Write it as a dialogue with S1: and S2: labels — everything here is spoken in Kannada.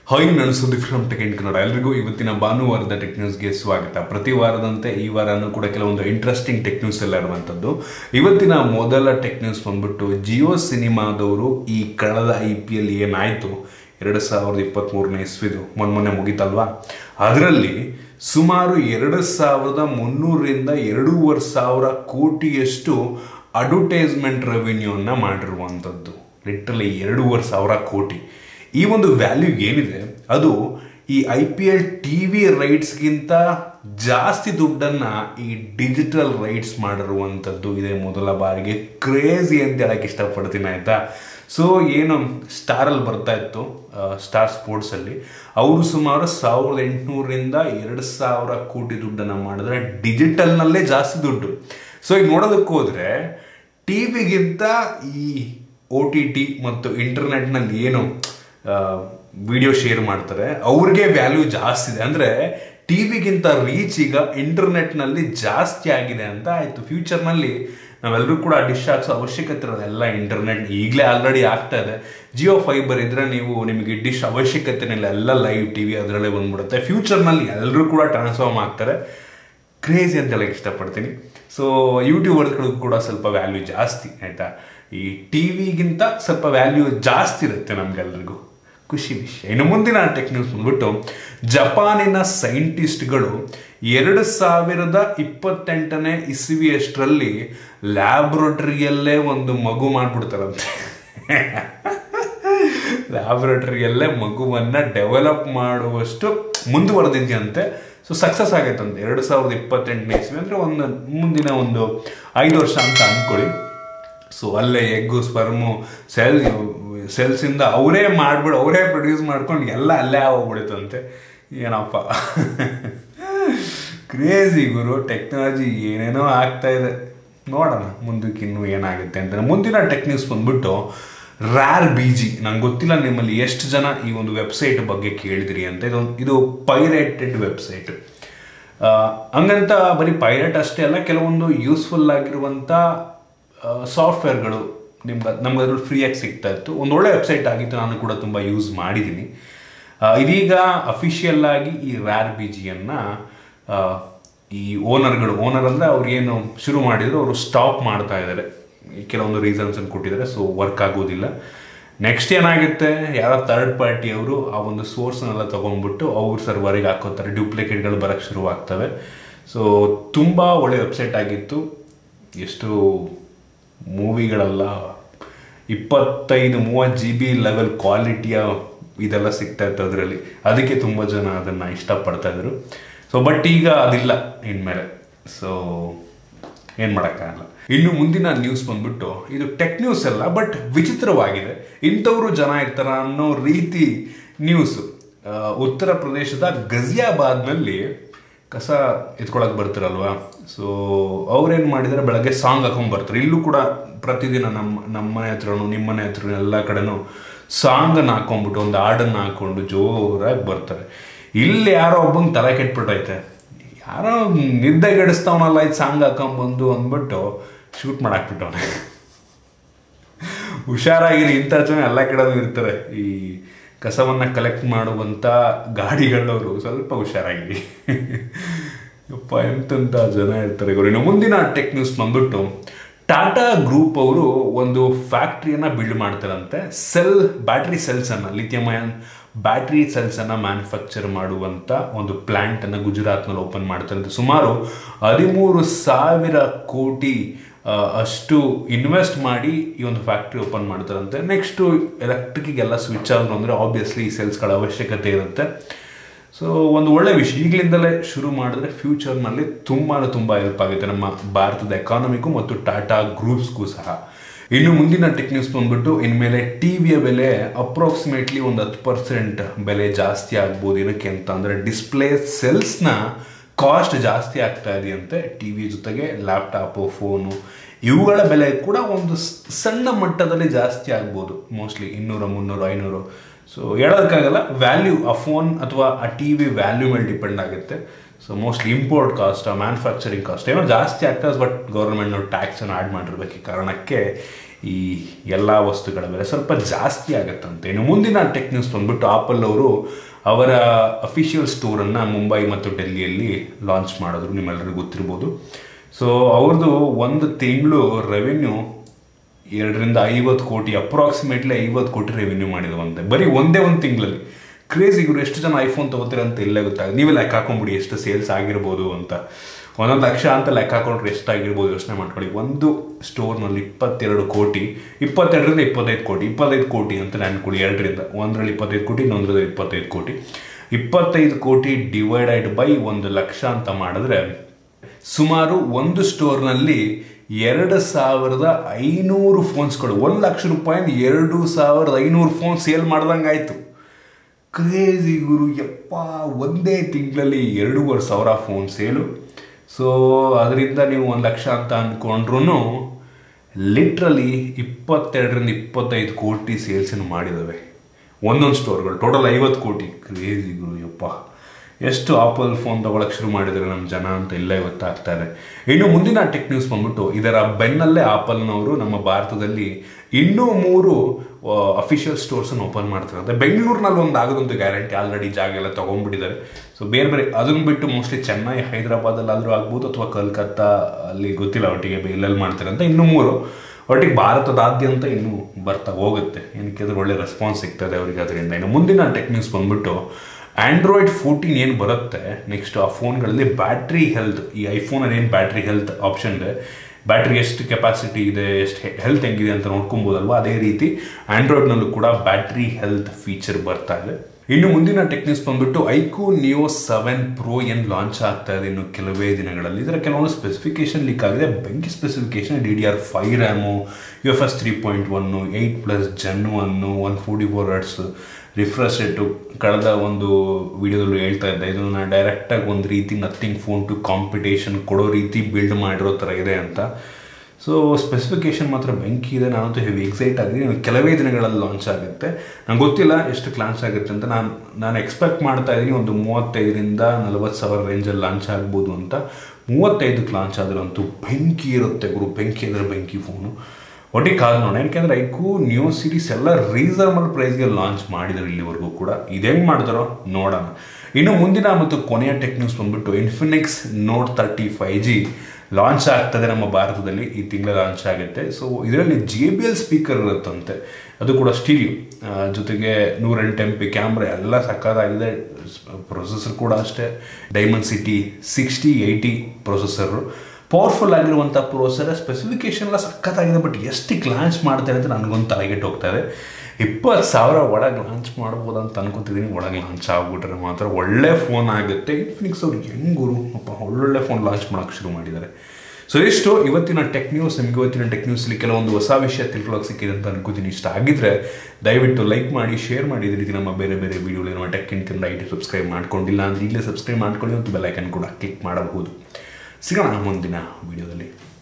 S1: ಹಾಯ್ ನಾನು Sudeep from tech in Kannada ಎಲ್ರಿಗೂ ಇವತ್ತಿನ ಭಾನುವಾರದ ಟೆಕ್ ನ್ಯೂಸ್ಗೆ ಸ್ವಾಗತ ಪ್ರತಿ ವಾರದಂತೆ ಈ ವಾರನೂ ಕೂಡ ಕೆಲವೊಂದು ಇಂಟ್ರೆಸ್ಟಿಂಗ್ ಟೆಕ್ ನ್ಯೂಸ್ ಎಲ್ಲ ಇರುವಂಥದ್ದು ಇವತ್ತಿನ ಮೊದಲ ಟೆಕ್ ನ್ಯೂಸ್ ಬಂದ್ಬಿಟ್ಟು ಜಿಯೋ ಸಿನಿಮಾದವರು ಈ ಕಳೆದ ಐ ಪಿ ಎಲ್ ಏನಾಯಿತು ಎರಡು ಸಾವಿರದ ಇಪ್ಪತ್ತ್ಮೂರನೇ ಇಸ್ವಿದು ಮೊನ್ನೆ ಮೊನ್ನೆ ಮುಗೀತಲ್ವಾ ಅದರಲ್ಲಿ ಸುಮಾರು ಎರಡು ಸಾವಿರದ ಮುನ್ನೂರರಿಂದ ಎರಡೂವರೆ ಸಾವಿರ ಕೋಟಿಯಷ್ಟು ಅಡ್ವರ್ಟೈಸ್ಮೆಂಟ್ ರೆವಿನ್ಯೂನ ಮಾಡಿರುವಂಥದ್ದು ಲಿಟ್ರಲಿ ಎರಡೂವರೆ ಸಾವಿರ ಕೋಟಿ ಈ ಒಂದು ವ್ಯಾಲ್ಯೂ ಏನಿದೆ ಅದು ಈ I P L T V ರೈಟ್ಸ್ಗಿಂತ ಜಾಸ್ತಿ ದುಡ್ಡನ್ನು ಈ ಡಿಜಿಟಲ್ ರೈಟ್ಸ್ ಮಾಡಿರುವಂಥದ್ದು ಇದೆ ಮೊದಲ ಬಾರಿಗೆ ಕ್ರೇಜಿ ಅಂತ ಹೇಳಕ್ಕೆ ಇಷ್ಟಪಡ್ತೀನಿ ಆಯಿತಾ ಸೊ ಏನು ಸ್ಟಾರಲ್ಲಿ ಬರ್ತಾ ಇತ್ತು ಸ್ಟಾರ್ ಸ್ಪೋರ್ಟ್ಸಲ್ಲಿ ಅವರು ಸುಮಾರು ಸಾವಿರದ ಎಂಟುನೂರಿಂದ ಎರಡು ಸಾವಿರ ಕೋಟಿ ದುಡ್ಡನ್ನು ಮಾಡಿದ್ರೆ ಡಿಜಿಟಲ್ನಲ್ಲೇ ಜಾಸ್ತಿ ದುಡ್ಡು ಸೊ ಈಗ ನೋಡೋದಕ್ಕೆ ಹೋದರೆ ಟಿ ವಿಗಿಂತ ಈ ಒ ಟಿ ಟಿ ಮತ್ತು ಇಂಟರ್ನೆಟ್ನಲ್ಲಿ ಏನು ವಿಡಿಯೋ ಶೇರ್ ಮಾಡ್ತಾರೆ ಅವ್ರಿಗೆ ವ್ಯಾಲ್ಯೂ ಜಾಸ್ತಿ ಇದೆ ಅಂದರೆ ಟಿ ವಿಗಿಂತ ರೀಚ್ ಈಗ ಇಂಟರ್ನೆಟ್ನಲ್ಲಿ ಜಾಸ್ತಿ ಆಗಿದೆ ಅಂತ ಆಯಿತು ಫ್ಯೂಚರ್ನಲ್ಲಿ ನಾವೆಲ್ಲರೂ ಕೂಡ ಡಿಶ್ ಹಾಕ್ಸೋ ಅವಶ್ಯಕತೆ ಇರೋದು ಎಲ್ಲ ಇಂಟರ್ನೆಟ್ ಈಗಲೇ ಆಲ್ರೆಡಿ ಆಗ್ತಾ ಇದೆ ಜಿಯೋ ಫೈಬರ್ ಇದ್ರೆ ನೀವು ನಿಮಗೆ ಡಿಶ್ ಅವಶ್ಯಕತೆನಿಲ್ಲ ಎಲ್ಲ ಲೈವ್ ಟಿ ವಿ ಅದರಲ್ಲೇ ಬಂದ್ಬಿಡುತ್ತೆ ಫ್ಯೂಚರ್ನಲ್ಲಿ ಎಲ್ಲರೂ ಕೂಡ ಟ್ರಾನ್ಸ್ಫಾರ್ಮ್ ಆಗ್ತಾರೆ ಕ್ರೇಜಿ ಅಂತ ಹೇಳಕ್ಕೆ ಇಷ್ಟಪಡ್ತೀನಿ ಸೊ ಯೂಟ್ಯೂಬರ್ಸ್ಗಳಿಗೂ ಕೂಡ ಸ್ವಲ್ಪ ವ್ಯಾಲ್ಯೂ ಜಾಸ್ತಿ ಆಯಿತಾ ಈ ಟಿ ವಿಗಿಂತ ಸ್ವಲ್ಪ ವ್ಯಾಲ್ಯೂ ಜಾಸ್ತಿ ಇರುತ್ತೆ ನಮಗೆಲ್ರಿಗೂ ಖುಷಿ ವಿಷಯ ಇನ್ನು ಮುಂದಿನ ಟೆಕ್ ನ್ಯೂಸ್ ಬಂದ್ಬಿಟ್ಟು ಜಪಾನಿನ ಸೈಂಟಿಸ್ಟ್ಗಳು ಎರಡು ಸಾವಿರದ ಇಪ್ಪತ್ತೆಂಟನೇ ಇಸ್ವಿಯಷ್ಟರಲ್ಲಿ ಲ್ಯಾಬ್ರೋಟರಿಯಲ್ಲೇ ಒಂದು ಮಗು ಮಾಡಿಬಿಡ್ತಾರಂತೆ ಲ್ಯಾಬ್ರೋಟರಿಯಲ್ಲೇ ಮಗುವನ್ನು ಡೆವಲಪ್ ಮಾಡುವಷ್ಟು ಮುಂದುವರೆದಿದೆಯಂತೆ ಸೊ ಸಕ್ಸಸ್ ಆಗೈತಂತೆ ಎರಡು ಸಾವಿರದ ಇಪ್ಪತ್ತೆಂಟನೇ ಇಸ್ವಿ ಅಂದರೆ ಒಂದು ಮುಂದಿನ ಒಂದು ಐದು ವರ್ಷ ಅಂತ ಅಂದ್ಕೊಳ್ಳಿ ಸೊ ಅಲ್ಲೇ ಎಗ್ಗು ಸ್ಪರ್ಮು ಸೆಲ್ ಸೆಲ್ಸಿಂದ ಅವರೇ ಮಾಡ್ಬಿಡು ಅವರೇ ಪ್ರೊಡ್ಯೂಸ್ ಮಾಡ್ಕೊಂಡು ಎಲ್ಲ ಅಲ್ಲೇ ಹೋಗ್ಬಿಡುತ್ತಂತೆ ಏನಪ್ಪ ಕ್ರೇಜಿ ಗುರು ಟೆಕ್ನಾಲಜಿ ಏನೇನೋ ಆಗ್ತಾ ಇದೆ ನೋಡೋಣ ಮುಂದಕ್ಕೆ ಇನ್ನೂ ಏನಾಗುತ್ತೆ ಅಂತ ಮುಂದಿನ ಟೆಕ್ ನ್ಯೂಸ್ ಬಂದ್ಬಿಟ್ಟು ರ್ಯಾರ್ ಬಿ ಜಿ ನಂಗೆ ಗೊತ್ತಿಲ್ಲ ನಿಮ್ಮಲ್ಲಿ ಎಷ್ಟು ಜನ ಈ ಒಂದು ವೆಬ್ಸೈಟ್ ಬಗ್ಗೆ ಕೇಳಿದಿರಿ ಅಂತ ಇದು ಇದು ಪೈರೇಟೆಡ್ ವೆಬ್ಸೈಟ್ ಹಂಗಂತ ಬರೀ ಪೈರೇಟ್ ಅಷ್ಟೇ ಅಲ್ಲ ಕೆಲವೊಂದು ಯೂಸ್ಫುಲ್ ಆಗಿರುವಂಥ ಸಾಫ್ಟ್ವೇರ್ಗಳು ನಿಮ್ಗೆ ನಮ್ಗೆ ಅದ್ರಲ್ಲಿ ಫ್ರೀಯಾಗಿ ಸಿಗ್ತಾ ಇತ್ತು ಒಂದು ಒಳ್ಳೆ ವೆಬ್ಸೈಟ್ ಆಗಿತ್ತು ನಾನು ಕೂಡ ತುಂಬ ಯೂಸ್ ಮಾಡಿದ್ದೀನಿ ಇದೀಗ ಅಫಿಷಿಯಲ್ ಆಗಿ ಈ ರ್ಯಾರ್ ಬಿ ಜಿಯನ್ನು ಈ ಓನರ್ಗಳು ಓನರ್ ಅಂದರೆ ಅವ್ರು ಏನು ಶುರು ಮಾಡಿದ್ರು ಅವರು ಸ್ಟಾಪ್ ಮಾಡ್ತಾ ಇದ್ದಾರೆ ಕೆಲವೊಂದು ರೀಸನ್ಸನ್ನು ಕೊಟ್ಟಿದ್ದಾರೆ ಸೊ ವರ್ಕ್ ಆಗೋದಿಲ್ಲ ನೆಕ್ಸ್ಟ್ ಏನಾಗುತ್ತೆ ಯಾರೋ ಥರ್ಡ್ ಪಾರ್ಟಿ ಅವರು ಆ ಒಂದು ಸೋರ್ಸ್ನೆಲ್ಲ ತೊಗೊಂಡ್ಬಿಟ್ಟು ಅವ್ರ ಸರ್ವರಿಗೆ ಹಾಕೋತಾರೆ ಡ್ಯೂಪ್ಲಿಕೇಟ್ಗಳು ಬರೋಕ್ಕೆ ಶುರುವಾಗ್ತವೆ ಸೊ ತುಂಬ ಒಳ್ಳೆ ವೆಬ್ಸೈಟ್ ಆಗಿತ್ತು ಎಷ್ಟು ಮೂವಿಗಳೆಲ್ಲ ಇಪ್ಪತ್ತೈದು ಮೂವತ್ತು ಜಿ ಬಿ ಲೆವೆಲ್ ಕ್ವಾಲಿಟಿಯ ಇದೆಲ್ಲ ಸಿಗ್ತಾ ಇತ್ತು ಅದರಲ್ಲಿ ಅದಕ್ಕೆ ತುಂಬ ಜನ ಅದನ್ನು ಇಷ್ಟಪಡ್ತಾ ಇದ್ರು ಸೊ ಬಟ್ ಈಗ ಅದಿಲ್ಲ ಇನ್ಮೇಲೆ ಸೊ ಏನು ಮಾಡೋಕ್ಕಾಗಲ್ಲ ಇನ್ನು ಮುಂದಿನ ನ್ಯೂಸ್ ಬಂದ್ಬಿಟ್ಟು ಇದು ಟೆಕ್ ನ್ಯೂಸ್ ಅಲ್ಲ ಬಟ್ ವಿಚಿತ್ರವಾಗಿದೆ ಇಂಥವರು ಜನ ಇರ್ತಾರ ಅನ್ನೋ ರೀತಿ ನ್ಯೂಸು ಉತ್ತರ ಪ್ರದೇಶದ ಗಜಿಯಾಬಾದ್ನಲ್ಲಿ ಕಸ ಎತ್ಕೊಳಕ್ಕೆ ಬರ್ತಾರಲ್ವಾ ಸೊ ಅವ್ರೇನು ಮಾಡಿದರೆ ಬೆಳಗ್ಗೆ ಸಾಂಗ್ ಹಾಕೊಂಡ್ ಬರ್ತಾರೆ ಇಲ್ಲೂ ಕೂಡ ಪ್ರತಿದಿನ ನಮ್ಮ ನಮ್ಮ ಮನೆ ಹತ್ರನೂ ನಿಮ್ಮ ಮನೆ ಹತ್ರ ಎಲ್ಲ ಕಡೆನೂ ಸಾಂಗನ್ನು ಹಾಕೊಂಡ್ಬಿಟ್ಟು ಒಂದು ಹಾಡನ್ನು ಹಾಕೊಂಡು ಜೋರಾಗಿ ಬರ್ತಾರೆ ಇಲ್ಲಿ ಯಾರೋ ಒಬ್ಬಂಗೆ ತಲೆ ಕೆಟ್ಬಿಟ್ಟೈತೆ ಯಾರೋ ನಿದ್ದೆಗೆಡಿಸ್ತಾವನಲ್ಲ ಇದು ಸಾಂಗ್ ಹಾಕೊಂಬಂದು ಅಂದ್ಬಿಟ್ಟು ಶೂಟ್ ಮಾಡಾಕ್ಬಿಟ್ಟವನೆ ಹುಷಾರಾಗಿರಿ ಇಂಥ ಜನ ಎಲ್ಲ ಕಡೆನೂ ಇರ್ತಾರೆ ಈ ಕಸವನ್ನು ಕಲೆಕ್ಟ್ ಮಾಡುವಂಥ ಗಾಡಿಗಳವರು ಸ್ವಲ್ಪ ಹುಷಾರಾಗಿರಿ ಯಪ್ಪ ಎಂತೆಂಥ ಜನ ಇರ್ತಾರೆ ಇವರು ಇನ್ನು ಮುಂದಿನ ಟೆಕ್ ನ್ಯೂಸ್ ಬಂದ್ಬಿಟ್ಟು ಟಾಟಾ ಗ್ರೂಪ್ ಅವರು ಒಂದು ಫ್ಯಾಕ್ಟ್ರಿಯನ್ನು ಬಿಲ್ಡ್ ಮಾಡ್ತಾರಂತೆ ಸೆಲ್ ಬ್ಯಾಟ್ರಿ ಸೆಲ್ಸನ್ನು ಲಿಥಿಯಂ ಅಯನ್ ಬ್ಯಾಟ್ರಿ ಸೆಲ್ಸನ್ನು ಮ್ಯಾನುಫ್ಯಾಕ್ಚರ್ ಮಾಡುವಂಥ ಒಂದು ಪ್ಲ್ಯಾಂಟನ್ನು ಗುಜರಾತ್ನಲ್ಲಿ ಓಪನ್ ಮಾಡ್ತಾರಂತೆ ಸುಮಾರು ಹದಿಮೂರು ಸಾವಿರ ಕೋಟಿ ಅಷ್ಟು ಇನ್ವೆಸ್ಟ್ ಮಾಡಿ ಈ ಒಂದು ಫ್ಯಾಕ್ಟ್ರಿ ಓಪನ್ ಮಾಡ್ತಾರಂತೆ ನೆಕ್ಸ್ಟು ಎಲೆಕ್ಟ್ರಿಕ್ಗೆಲ್ಲ ಸ್ವಿಚ್ ಆದ್ರು ಅಂದರೆ ಆಬ್ವಿಯಸ್ಲಿ ಈ ಸೆಲ್ಸ್ಗಳ ಅವಶ್ಯಕತೆ ಇರುತ್ತೆ ಸೊ ಒಂದು ಒಳ್ಳೆ ವಿಷಯ ಈಗಲಿಂದಲೇ ಶುರು ಮಾಡಿದ್ರೆ ಫ್ಯೂಚರ್ನಲ್ಲಿ ತುಂಬಾ ತುಂಬ ಹೆಲ್ಪ್ ಆಗುತ್ತೆ ನಮ್ಮ ಭಾರತದ ಎಕಾನಮಿಗೂ ಮತ್ತು ಟಾಟಾ ಗ್ರೂಪ್ಸ್ಗೂ ಸಹ ಇನ್ನು ಮುಂದಿನ ಟೆಕ್ ನ್ಯೂಸ್ ಬಂದ್ಬಿಟ್ಟು ಇನ್ಮೇಲೆ ಟಿ ವಿಯ ಬೆಲೆ ಅಪ್ರಾಕ್ಸಿಮೇಟ್ಲಿ ಒಂದು ಹತ್ತು ಪರ್ಸೆಂಟ್ ಬೆಲೆ ಜಾಸ್ತಿ ಆಗ್ಬೋದು ಏನಕ್ಕೆ ಅಂತ ಅಂದರೆ ಡಿಸ್ಪ್ಲೇ ಸೆಲ್ಸ್ನ ಕಾಸ್ಟ್ ಜಾಸ್ತಿ ಆಗ್ತಾ ಇದೆಯಂತೆ ಟಿ ವಿ ಜೊತೆಗೆ ಲ್ಯಾಪ್ಟಾಪು ಫೋನು ಇವುಗಳ ಬೆಲೆ ಕೂಡ ಒಂದು ಸಣ್ಣ ಮಟ್ಟದಲ್ಲಿ ಜಾಸ್ತಿ ಆಗ್ಬೋದು ಮೋಸ್ಟ್ಲಿ ಇನ್ನೂರು ಮುನ್ನೂರು ಐನೂರು ಸೊ ಹೇಳೋದಕ್ಕಾಗಲ್ಲ ವ್ಯಾಲ್ಯೂ ಆ ಫೋನ್ ಅಥವಾ ಆ ಟಿ ವಿ ವ್ಯಾಲ್ಯೂ ಮೇಲೆ ಡಿಪೆಂಡ್ ಆಗುತ್ತೆ so mostly import cost manufacturing cost ಏನೋ ಜಾಸ್ತಿ ಆಗ್ತದೆ ಬಟ್ ಗೌರ್ಮೆಂಟ್ನವ್ರು ಟ್ಯಾಕ್ಸನ್ನು ಆ್ಯಡ್ ಮಾಡಿರ್ಬೇಕು ಈ ಕಾರಣಕ್ಕೆ ಈ ಎಲ್ಲ ವಸ್ತುಗಳ ಬೆಲೆ ಸ್ವಲ್ಪ ಜಾಸ್ತಿ ಆಗುತ್ತಂತೆ ಇನ್ನು ಮುಂದಿನ ಟೆಕ್ ನ್ಯೂಸ್ ಬಂದ್ಬಿಟ್ಟು ಆಪಲ್ ಅವರು ಅವರ ಅಫಿಷಿಯಲ್ ಸ್ಟೋರನ್ನು ಮುಂಬೈ ಮತ್ತು ಡೆಲ್ಲಿಯಲ್ಲಿ ಲಾಂಚ್ ಮಾಡಿದ್ರು ನಿಮ್ಮೆಲ್ಲರಿಗೂ ಗೊತ್ತಿರ್ಬೋದು ಸೊ ಅವ್ರದ್ದು ಒಂದು ತಿಂಗಳು ರೆವೆನ್ಯೂ ಎರಡರಿಂದ ಐವತ್ತು ಕೋಟಿ ಅಪ್ರಾಕ್ಸಿಮೇಟ್ಲಿ ಐವತ್ತು ಕೋಟಿ ರೆವೆನ್ಯೂ ಮಾಡಿದವಂತೆ ಬರೀ ಒಂದೇ ಒಂದು ತಿಂಗಳಲ್ಲಿ ಕ್ರೇಜ್ ಇವರು ಎಷ್ಟು ಜನ ಐಫೋನ್ ತಗೋತೀರ ಅಂತ ಇಲ್ಲೇ ಗೊತ್ತಾಗ ನೀವೇ ಲೆಕ್ಕ ಹಾಕೊಂಬಿಡಿ ಎಷ್ಟು ಸೇಲ್ಸ್ ಆಗಿರ್ಬೋದು ಅಂತ ಒಂದೊಂದು ಲಕ್ಷ ಅಂತ ಲೆಕ್ಕ ಹಾಕೊಂಡ್ರೆ ಎಷ್ಟಾಗಿರ್ಬೋದು ಯೋಚನೆ ಮಾಡ್ಕೊಳ್ಳಿ ಒಂದು ಸ್ಟೋರ್ನಲ್ಲಿ ಇಪ್ಪತ್ತೆರಡು ಕೋಟಿ ಇಪ್ಪತ್ತೆರಡರಿಂದ ಇಪ್ಪತ್ತೈದು ಕೋಟಿ ಇಪ್ಪತ್ತೈದು ಕೋಟಿ ಅಂತ ಅನ್ಕೊಳ್ಳಿ ಎರಡರಿಂದ ಒಂದರಲ್ಲಿ ಇಪ್ಪತ್ತೈದು ಕೋಟಿ ಇನ್ನೊಂದರಲ್ಲಿ ಇಪ್ಪತ್ತೈದು ಕೋಟಿ ಇಪ್ಪತ್ತೈದು ಕೋಟಿ ಡಿವೈಡೆಡ್ ಬೈ ಒಂದು ಲಕ್ಷ ಅಂತ ಮಾಡಿದ್ರೆ ಸುಮಾರು ಒಂದು ಸ್ಟೋರ್ನಲ್ಲಿ ಎರಡು ಸಾವಿರದ ಐನೂರು ಫೋನ್ಸ್ಗಳು ಒಂದು ಲಕ್ಷ ರೂಪಾಯಿ ಎರಡು ಸಾವಿರದ ಐನೂರು ಫೋನ್ ಸೇಲ್ ಮಾಡ್ದಂಗೆ ಆಯಿತು ಕ್ರೇಜಿ ಗುರು ಯಪ್ಪ ಒಂದೇ ತಿಂಗಳಲ್ಲಿ ಎರಡೂವರೆ ಸಾವಿರ ಫೋನ್ ಸೇಲು ಸೊ ಅದರಿಂದ ನೀವು ಒಂದು ಲಕ್ಷ ಅಂತ ಅಂದ್ಕೊಂಡ್ರು ಲಿಟ್ರಲಿ ಇಪ್ಪತ್ತೆರಡರಿಂದ ಇಪ್ಪತ್ತೈದು ಕೋಟಿ ಸೇಲ್ಸನ್ನು ಮಾಡಿದ್ದಾವೆ ಒಂದೊಂದು ಸ್ಟೋರ್ಗಳು ಟೋಟಲ್ ಐವತ್ತು ಕೋಟಿ ಕ್ರೇಜಿ ಗುರು ಯಪ್ಪ ಎಷ್ಟು ಆಪಲ್ ಫೋನ್ ತಗೊಳಕ್ಕೆ ಶುರು ಮಾಡಿದರೆ ನಮ್ಮ ಜನ ಅಂತ ಇಲ್ಲೇ ಗೊತ್ತಾಗ್ತಾ ಇದೆ ಇನ್ನು ಮುಂದಿನ ಟೆಕ್ ನ್ಯೂಸ್ ಬಂದ್ಬಿಟ್ಟು ಇದರ ಬೆನ್ನಲ್ಲೇ ಆಪಲ್ನವರು ನಮ್ಮ ಭಾರತದಲ್ಲಿ ಇನ್ನೂ ಮೂರು ಅಫಿಷಿಯಲ್ ಸ್ಟೋರ್ಸನ್ನು ಓಪನ್ ಮಾಡ್ತಿರುತ್ತೆ ಬೆಂಗಳೂರಿನಲ್ಲಿ ಒಂದು ಆಗೋದಂತೂ ಗ್ಯಾರಂಟಿ ಆಲ್ರೆಡಿ ಜಾಗ ಎಲ್ಲ ತೊಗೊಂಡ್ಬಿಟ್ಟಿದ್ದಾರೆ ಸೊ ಬೇರೆ ಬೇರೆ ಅದನ್ನು ಬಿಟ್ಟು ಮೋಸ್ಟ್ಲಿ ಚೆನ್ನೈ ಹೈದರಾಬಾದಲ್ಲಾದರೂ ಆಗ್ಬೋದು ಅಥವಾ ಕಲ್ಕತ್ತಾ ಅಲ್ಲಿ ಗೊತ್ತಿಲ್ಲ ಒಟ್ಟಿಗೆ ಎಲ್ಲೆಲ್ಲಿ ಮಾಡ್ತಾರೆ ಅಂತ ಇನ್ನೂ ಮೂರು ಒಟ್ಟಿಗೆ ಭಾರತದಾದ್ಯಂತ ಇನ್ನೂ ಬರ್ತಾ ಹೋಗುತ್ತೆ ಏನಕ್ಕೆ ಅದ್ರ ಒಳ್ಳೆ ರೆಸ್ಪಾನ್ಸ್ ಸಿಗ್ತದೆ ಅವರಿಗೆ ಅದರಿಂದ ಇನ್ನು ಮುಂದಿನ ಟೆಕ್ ನ್ಯೂಸ್ ಬಂದ್ಬಿಟ್ಟು ಆ್ಯಂಡ್ರಾಯ್ಡ್ ಫೋರ್ಟೀನ್ ಏನು ಬರುತ್ತೆ ನೆಕ್ಸ್ಟ್ ಆ ಫೋನ್ಗಳಲ್ಲಿ ಬ್ಯಾಟ್ರಿ ಹೆಲ್ತ್ ಈ ಐಫೋನಲ್ಲಿ ಏನು ಬ್ಯಾಟ್ರಿ ಹೆಲ್ತ್ ಆಪ್ಷನ್ ಇದೆ ಬ್ಯಾಟ್ರಿ ಎಷ್ಟು ಕೆಪಾಸಿಟಿ ಇದೆ ಎಷ್ಟು ಹೆಲ್ತ್ ಹೆಂಗಿದೆ ಅಂತ ನೋಡ್ಕೊಬೋದಲ್ವ ಅದೇ ರೀತಿ ಆ್ಯಂಡ್ರಾಯ್ಡ್ನಲ್ಲೂ ಕೂಡ ಬ್ಯಾಟ್ರಿ ಹೆಲ್ತ್ ಫೀಚರ್ ಬರ್ತಾ ಇದೆ ಇನ್ನು ಮುಂದಿನ ಟೆಕ್ನಿಕ್ಸ್ ಬಂದ್ಬಿಟ್ಟು ಐಕೋ ನಿಯೋ ಸೆವೆನ್ ಪ್ರೋ ಏನು ಲಾಂಚ್ ಆಗ್ತಾ ಇದೆ ಇನ್ನು ಕೆಲವೇ ದಿನಗಳಲ್ಲಿ ಇದರ ಕೆಲವೊಂದು ಸ್ಪೆಸಿಫಿಕೇಶನ್ ಲೀಕ್ ಆಗಿದೆ ಬೆಂಕಿ specification D D R five RAM U F S three point one eight plus gen one one forty four hertz refresh rate ಕಳೆದ ಒಂದು ವಿಡಿಯೋದಲ್ಲೂ ಹೇಳ್ತಾ ಇದ್ದೆ ಇದನ್ನು ಡೈರೆಕ್ಟಾಗಿ ಒಂದು ರೀತಿ ನಥಿಂಗ್ ಫೋನ್ ಟು ಕಾಂಪಿಟೇಷನ್ ಕೊಡೋ ರೀತಿ ಬಿಲ್ಡ್ ಮಾಡಿರೋ ಥರ ಇದೆ ಅಂತ ಸೊ ಸ್ಪೆಸಿಫಿಕೇಶನ್ ಮಾತ್ರ ಬೆಂಕಿ ಇದೆ ನಾನಂತೂ ಹೆವಿ ಎಕ್ಸೈಟ್ ಆಗಿದ್ದೀನಿ ಕೆಲವೇ ದಿನಗಳಲ್ಲಿ ಲಾಂಚ್ ಆಗುತ್ತೆ ನಂಗೆ ಗೊತ್ತಿಲ್ಲ ಎಷ್ಟಕ್ಕೆ ಲಾಂಚ್ ಆಗುತ್ತೆ ಅಂತ ನಾನು ನಾನು ಎಕ್ಸ್ಪೆಕ್ಟ್ ಮಾಡ್ತಾ ಇದ್ದೀನಿ ಒಂದು ಮೂವತ್ತೈದರಿಂದ ನಲವತ್ತು ಸಾವಿರ ರೇಂಜಲ್ಲಿ ಲಾಂಚ್ ಆಗ್ಬೋದು ಅಂತ ಮೂವತ್ತೈದಕ್ಕೆ ಲಾಂಚ್ ಆದ್ರಂತೂ ಬೆಂಕಿ ಇರುತ್ತೆ ಗುರು ಬೆಂಕಿ ಅಂದರೆ ಬೆಂಕಿ ಫೋನು ಒಟ್ಟಿಗೆ ಕಾದು ನೋಡೋಣ ಯಾಕೆಂದರೆ ಐಕು ನ್ಯೂ ಸೀರೀಸ್ ಎಲ್ಲ ರೀಸನಬಲ್ ಪ್ರೈಸ್ಗೆ ಲಾಂಚ್ ಮಾಡಿದ್ದಾರೆ ಇಲ್ಲಿವರೆಗೂ ಕೂಡ ಇದು ಹೆಂಗೆ ಮಾಡ್ತಾರೋ ನೋಡೋಣ ಇನ್ನು ಮುಂದಿನ ಮತ್ತು ಕೊನೆಯ ಟೆಕ್ ನ್ಯೂಸ್ ಬಂದ್ಬಿಟ್ಟು Infinix note thirty five G launch ಆಗ್ತದೆ ನಮ್ಮ ಭಾರತದಲ್ಲಿ ಈ ತಿಂಗಳ ಲಾಂಚ್ ಆಗುತ್ತೆ ಸೊ ಇದರಲ್ಲಿ ಜೆ ಬಿ ಎಲ್ ಸ್ಪೀಕರ್ ಇರುತ್ತಂತೆ ಅದು ಕೂಡ ಸ್ಟೀರಿಯೋ ಜೊತೆಗೆ ನೂರೆಂಟು ಎಂ ಪಿ ಕ್ಯಾಮ್ರಾ ಎಲ್ಲ ಸಕ್ಕತ್ತಾಗಿದೆ ಪ್ರೊಸೆಸರ್ ಕೂಡ ಅಷ್ಟೇ Dimensity sixty eighty processor powerful ಆಗಿರುವಂಥ ಪ್ರೊಸೆಸರ್ ಸ್ಪೆಸಿಫಿಕೇಶನ್ ಎಲ್ಲ ಸಖತ್ತಾಗಿದೆ ಬಟ್ ಎಷ್ಟಕ್ಕೆ ಲಾಂಚ್ ಮಾಡ್ತಾರೆ ಅಂತ ನನಗೊಂದು ತಲೆಗೆಟ್ಟು ಹೋಗ್ತಾ ಇದೆ ಇಪ್ಪತ್ತು ಸಾವಿರ ಒಳಗೆ ಲಾಂಚ್ ಮಾಡ್ಬೋದು ಅಂತ ಅನ್ಕೋತಿದ್ದೀನಿ ಒಳಗೆ ಲಾಂಚ್ ಆಗ್ಬಿಟ್ರೆ ಮಾತ್ರ ಒಳ್ಳೆ ಫೋನ್ ಆಗುತ್ತೆ ಇನ್ಫಿನಿಕ್ಸ್ ಅವ್ರು ಹೆಂಗುರು ಅಪ್ಪ ಒಳ್ಳೊಳ್ಳೆ ಫೋನ್ ಲಾಂಚ್ ಮಾಡೋಕ್ಕೆ ಶುರು ಮಾಡಿದ್ದಾರೆ ಸೊ ಇಷ್ಟು ಇವತ್ತಿನ ಟೆಕ್ ನ್ಯೂಸ್ ನಿಮಗೆ ಇವತ್ತಿನ ಟೆಕ್ ನ್ಯೂಸಲ್ಲಿ ಕೆಲವೊಂದು ಹೊಸ ವಿಷಯ ತಿಳ್ಕೊಳ್ಳೋಕೆ ಸಿಕ್ಕಿದೆ ಅಂತ ಅನ್ಕೋತೀನಿ ಇಷ್ಟ ಆಗಿದ್ರೆ ದಯವಿಟ್ಟು ಲೈಕ್ ಮಾಡಿ ಶೇರ್ ಮಾಡಿ ಇದೇ ರೀತಿ ನಮ್ಮ ಬೇರೆ ಬೇರೆ ವೀಡಿಯೋಗಳಿರುವ ಟೆಕ್ ಇನ್ ಕನ್ನಡ ಐಟಿ ಸಬ್ಸ್ಕ್ರೈಬ್ ಮಾಡ್ಕೊಂಡಿಲ್ಲ ಅಂದರೆ ಈಗಲೇ ಸಬ್ಸ್ಕ್ರೈಬ್ ಮಾಡ್ಕೊಳ್ಳಿ ಮತ್ತು ಬೆಲ್ಲೈಕನ್ ಕೂಡ ಕ್ಲಿಕ್ ಮಾಡಬಹುದು ಸಿಗೋಣ ಮುಂದಿನ ವಿಡಿಯೋದಲ್ಲಿ